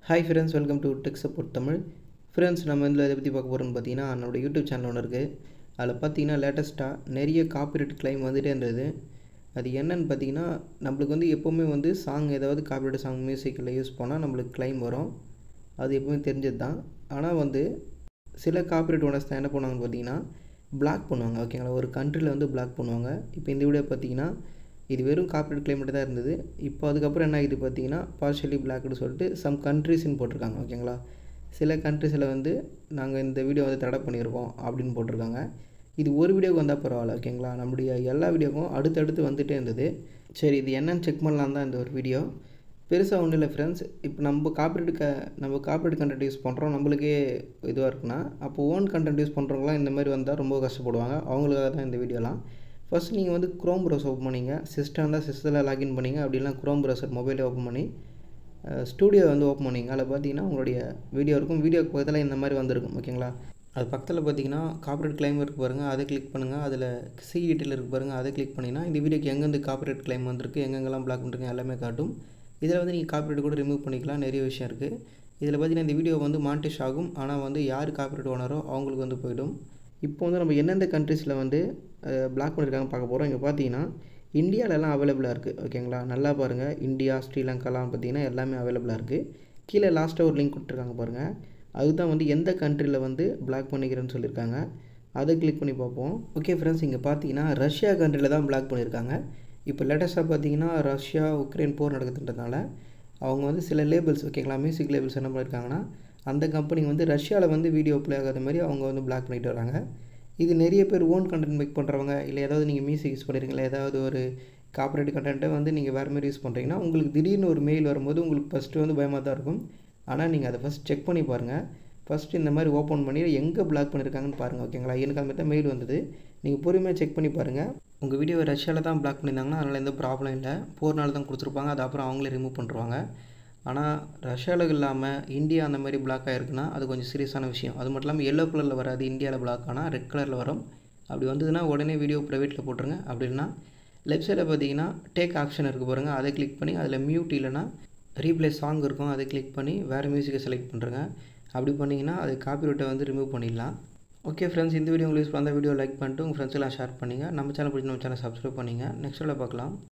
hi friends welcome to tech support Tamil friends நம்ம இதில் இதை பற்றி பார்க்க போகிறோம்னு பார்த்தீங்கன்னா நம்மளோட யூடியூப் சேனல் ஒன்று இருக்குது அதில் பார்த்தீங்கன்னா லேட்டஸ்ட்டாக நிறைய காப்பிரைட் கிளைம் வந்துகிட்டே இருந்தது அது என்னன்னு பார்த்தீங்கன்னா நம்மளுக்கு வந்து எப்போவுமே வந்து சாங் ஏதாவது காப்பிரைட் சாங் மியூசிக்கில் யூஸ் பண்ணால் நம்மளுக்கு கிளைம் வரும் அது எப்பவுமே தெரிஞ்சது தான் ஆனால் வந்து சில காப்பிரைட் ஓனர்ஸ் தான் என்ன பண்ணுவாங்கன்னு பார்த்தீங்கன்னா பிளாக் பண்ணுவாங்க ஓகேங்களா ஒரு கண்ட்ரியில் வந்து பிளாக் பண்ணுவாங்க இப்போ இந்த வீடியோ பார்த்தீங்கன்னா இது வெறும் கார்ப்பரேட் கிளைம் மட்டும் தான் இருந்தது இப்போ அதுக்கப்புறம் என்ன ஆகுது பார்த்தீங்கன்னா பார்ஷலி பிளாக்னு சொல்லிட்டு சம் கண்ட்ரிஸ்ன்னு போட்டிருக்காங்க ஓகேங்களா சில கண்ட்ரிஸில் வந்து நாங்கள் இந்த வீடியோ வந்து தடை பண்ணியிருக்கோம் அப்படின்னு போட்டிருக்காங்க இது ஒரு வீடியோக்கு வந்தால் பரவாயில்ல ஓகேங்களா நம்முடைய எல்லா வீடியோக்கும் அடுத்தடுத்து வந்துகிட்டே இருந்தது சரி இது என்னன்னு செக் பண்ணலாம் தான் இந்த ஒரு வீடியோ பெருசாக ஒன்றும் இல்லை ஃப்ரெண்ட்ஸ் இப்போ நம்ம காப்பரேட் க நம்ம காப்பரேட் கண்டென்ட் யூஸ் பண்ணுறோம் நம்மளுக்கே இதுவாக இருக்குன்னா அப்போ ஓன் கண்டென்ட் யூஸ் பண்ணுறவங்களாம் இந்த மாதிரி வந்தால் ரொம்ப கஷ்டப்படுவாங்க அவங்களுக்காக தான் இந்த வீடியோலாம் ஃபஸ்ட் நீங்கள் வந்து க்ரோம் ப்ரௌசர் ஓப்பன் பண்ணிங்க சிஸ்டம் இருந்தால் சிஸ்டத்தில் லாகின் பண்ணிங்க அப்படின்னா க்ரோம் ப்ரௌசர் மொபைலே ஓப்பன் பண்ணி ஸ்டூடியோ வந்து ஓப்பன் பண்ணிங்க அதில் பார்த்தீங்கன்னா உங்களுடைய வீடியோ இருக்கும் வீடியோக்கு பக்கத்தில் இந்த மாதிரி வந்திருக்கும் ஓகேங்களா அது பக்கத்தில் பார்த்தீங்கன்னா காப்பரேட் கிளைம் இருக்கு பாருங்கள் அதை கிளிக் பண்ணுங்கள் அதில் சி டீட்டெயில் இருக்கு பாருங்கள் அதை கிளிக் பண்ணிங்கன்னா இந்த வீடியோக்கு எங்கேருந்து காப்பரேட் கிளைம் வந்திருக்கு எங்கெங்கெல்லாம் பிளாக் பண்ணிருக்கேன் எல்லாமே காட்டும் இதில் வந்து நீங்கள் காப்பரேட் கூட ரிமூவ் பண்ணிக்கலாம் நிறைய விஷயம் இருக்குது இதில் பார்த்தீங்கன்னா இந்த வீடியோ வந்து மானிட்டேஷ் ஆகும் ஆனால் வந்து யார் காப்பரேட் ஓனரோ அவங்களுக்கு வந்து போயிடும் இப்போ வந்து நம்ம எந்தெந்த கண்ட்ரீஸில் வந்து பிளாக் பண்ணியிருக்காங்க பார்க்க போகிறோம் இங்கே பார்த்தீங்கன்னா இந்தியாவிலலாம் அவைலபிளாக இருக்குது ஓகேங்களா நல்லா பாருங்கள் இந்தியா ஸ்ரீலங்காலாம் பார்த்தீங்கன்னா எல்லாமே அவைலபிளாக இருக்குது கீழே லாஸ்ட்டாக ஒரு லிங்க் கொடுத்துருக்காங்க பாருங்கள் அதுதான் வந்து எந்த கண்ட்ரியில் வந்து பிளாக் பண்ணிக்கிறேன்னு சொல்லியிருக்காங்க அதை கிளிக் பண்ணி பார்ப்போம் ஓகே ஃப்ரெண்ட்ஸ் இங்கே பார்த்தீங்கன்னா ரஷ்யா கண்ட்ரியில் தான் பிளாக் பண்ணியிருக்காங்க இப்போ லேட்டஸ்ட்டாக பார்த்தீங்கன்னா ரஷ்யா உக்ரைன் போர் நடக்குதுன்றதுனால அவங்க வந்து சில லேபிள்ஸ் ஓகேங்களா மியூசிக் லேபிள்ஸ் என்ன பண்ணியிருக்காங்கன்னா அந்த கம்பெனி வந்து ரஷ்யாவில் வந்து வீடியோ ப்ளே ஆகாத மாதிரி அவங்க வந்து பிளாக் பண்ணிட்டு வராங்க இது நிறைய பேர் ஓன் கண்டென்ட் மேக் பண்ணுறவங்க இல்லை ஏதாவது நீங்கள் மியூசிக் யூஸ் பண்ணுறீங்களா ஏதாவது ஒரு காப்பரேட் கண்டென்ட்டை வந்து நீங்கள் வேறு மாதிரி யூஸ் பண்ணுறீங்கன்னா உங்களுக்கு திடீர்னு ஒரு மெயில் வரும்போது உங்களுக்கு ஃபஸ்ட்டு வந்து பயமாக தான் இருக்கும் ஆனால் நீங்கள் அதை ஃபஸ்ட் செக் பண்ணி பாருங்கள் ஃபஸ்ட்டு இந்த மாதிரி ஓப்பன் பண்ணி எங்கே பிளாக் பண்ணியிருக்காங்கன்னு பாருங்கள் ஓகேங்களா எனக்கு அந்த மாதிரி தான் மெயில் வந்தது நீங்கள் பொறுமையாக செக் பண்ணி பாருங்கள் உங்கள் வீடியோவை ரஷ்யாவில் தான் பிளாக் பண்ணியிருந்தாங்கன்னா அதனால் எந்த ப்ராப்ளம் இல்லை போர்னால தான் கொடுத்துருப்பாங்க அது அப்புறம் அவங்களே ரிமூவ் பண்ணுறாங்க ஆனால் ரஷ்யாவில் இல்லாமல் இந்தியா அந்த மாதிரி பிளாக் ஆகிருக்குன்னா அது கொஞ்சம் சீரியஸான விஷயம் அது மட்டும் இல்லாமல் எல்லோ கலரில் வராது இந்தியாவில் பிளாக் ஆனால் ரெட் கலரில் வரும் அப்படி வந்ததுன்னா உடனே வீடியோ ப்ரைவேட்டில் போட்டுருங்க அப்படின்னா லெஃப்ட் சைடில் பார்த்தீங்கன்னா டேக் ஆப்ஷன் இருக்குது பாருங்கள் அதை கிளிக் பண்ணி அதில் மியூட் இல்லைனா ரீப்ளே சாங் இருக்கும் அதை கிளிக் பண்ணி வேறு மியூசிக்கை செலக்ட் பண்ணுறங்க அப்படி பண்ணிங்கன்னா அது காப்பிரைட்டை வந்து ரிமூவ் பண்ணிடலாம் ஓகே ஃப்ரெண்ட்ஸ் இந்த வீடியோ உங்களுக்கு யூஸ் பண்ண வீடியோ லைக் பண்ணிட்டு உங்கள் ஃப்ரெண்ட்ஸ் எல்லாம் ஷேர் பண்ணிங்க நம்ம சேனல் பிடிச்சி நம்ம சேனல் சப்ஸ்கிரைப் பண்ணிங்க நெக்ஸ்ட் பார்க்கலாம்